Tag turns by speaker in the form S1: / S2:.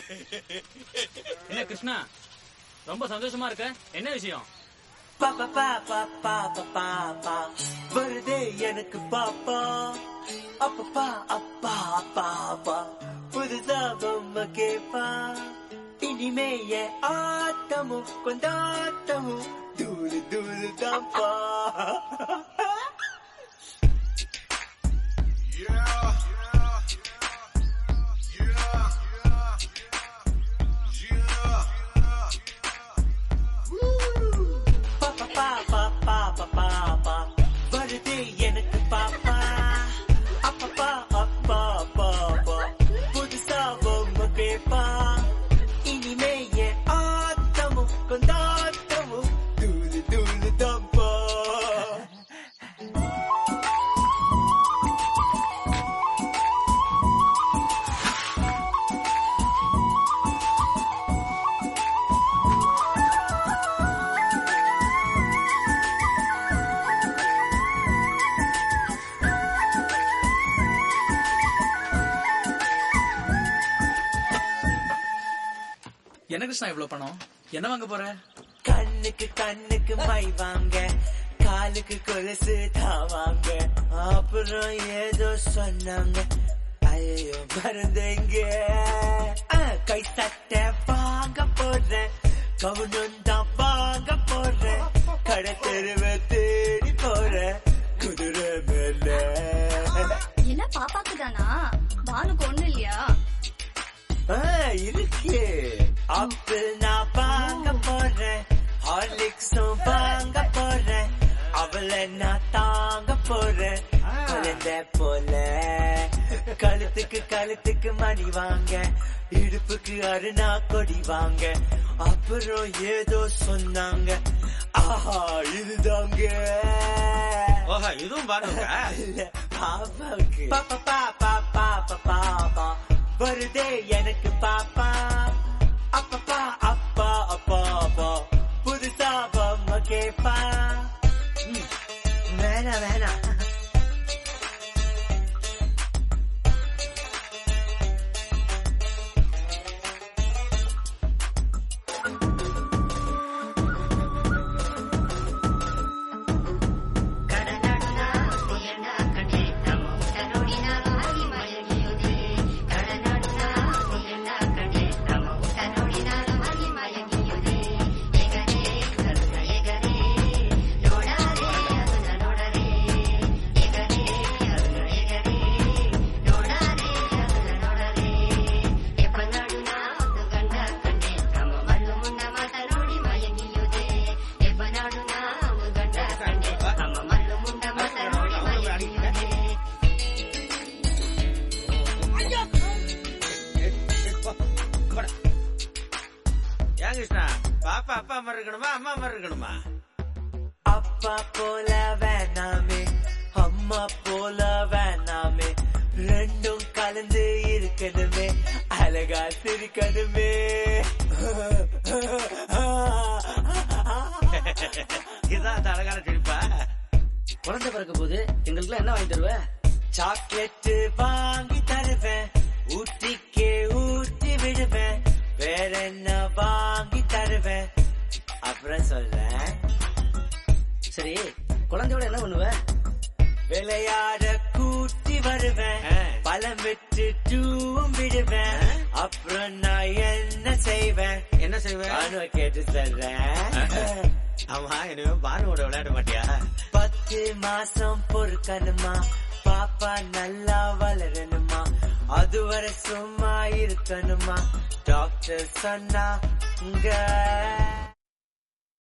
S1: என்ன கிருஷ்ணா ரொம்ப சந்தோஷமா இருக்க என்ன விஷயம்
S2: பாப்பா பாப்பா பாப்பா பாப்பா வருதே எனக்கு பாப்பா அப்பப்பா அப்பா பாப்பா புதுசா பொம்மை கேப்பா இனிமே என் ஆட்டமும் கொண்டாட்டமும் தூளு தூளு தான்ப்பா பாப்பா பாப்பா பாப்பா பாப்பா வருதே எனக்கு பாப்பா அப்பப்பா அப்பா பாப்பா புதுசா பொம்மை கேப்பா இனிமே என் ஆட்டமும் கொண்டாட்டமும் தூளு தூளு தான்ப்பா
S1: என்ன கிருஷ்ணா இவ்வளவு பணம் என்ன வாங்க போற
S2: கண்ணுக்கு கண்ணுக்கு மை வாங்க காலுக்கு கொலுசு தாவாங்க அப்புறம் ஏதோ சொன்னாங்க ஐயோ மறந்தேங்க அஹ், கை சட்டை வாங்க போறேன் கவுனும் தான் வாங்க போறேன் கடை தெருவை தேடி போறேன் குதிரை மேல
S3: என்ன பாப்பாக்கு தானா பானுக்கு ஒண்ணு இல்லையா
S2: ஆ, இருக்கு ஆப்பிள் நான் வாங்க போறேன் ஹார்லிக்ஸும் வாங்க போறேன் அவளை நான் தாங்க போறேன் குழந்தை போல கழுத்துக்கு கழுத்துக்கு மணி வாங்க இடுப்புக்கு அருணா கொடி வாங்க அப்புறம் ஏதோ சொன்னாங்க ஆஹா இதுதாங்க
S4: ஓஹா இதுவும் பாருங்க
S2: இல்ல, பாப்பாவுக்கு பாப்பா பாப்பா பாப்பா பாப்பா வருதே எனக்கு பாப்பா அப்பப்பா அப்பா அப்பா அப்பா புதுசா பொம்மை கேப்பா ம், வேணாம் வேணாம்
S4: ஏன் கிருஷ்ணா பாப்பா அப்பா அம்மா இருக்கணுமா அம்மா அம்மா இருக்கணுமா
S2: அப்பா போல வேணாமே அம்மா போல வேணாமே ரெண்டும் கலந்து இருக்கணுமே அழகா சிரிக்கணுமே
S4: இதுதான் அந்த அழகான சிரிப்பா
S1: குழந்தை பிறக்க போது எங்களுக்கு என்ன வாங்கி தருவ
S2: சாக்லேட் வாங்கி தருவேன் ஊட்டிக்கே ஊட்டி விடுவேன் வேற என்ன வாங்கி தருவேன் அப்புறம் சொல்றேன்
S1: சரி குழந்தையோட என்ன பண்ணுவ
S2: விளையாட கூட்டி வருவேன்
S4: ஆ.
S2: பழம் விட்டு டூவும் விடுவேன் அப்புறம் நான் என்ன செய்வேன்
S4: என்ன செய்வேன்
S2: நானும் கேட்டு சொல்றேன்
S4: ஆமா இனிமே பானுவோட விளையாட மாட்டியா
S2: பத்து மாசம் பொறுக்கணுமா பாப்பா நல்லா வளரணுமா அதுவரை சும்மா இருக்கணுமா டாக்டர் சொன்னாங்க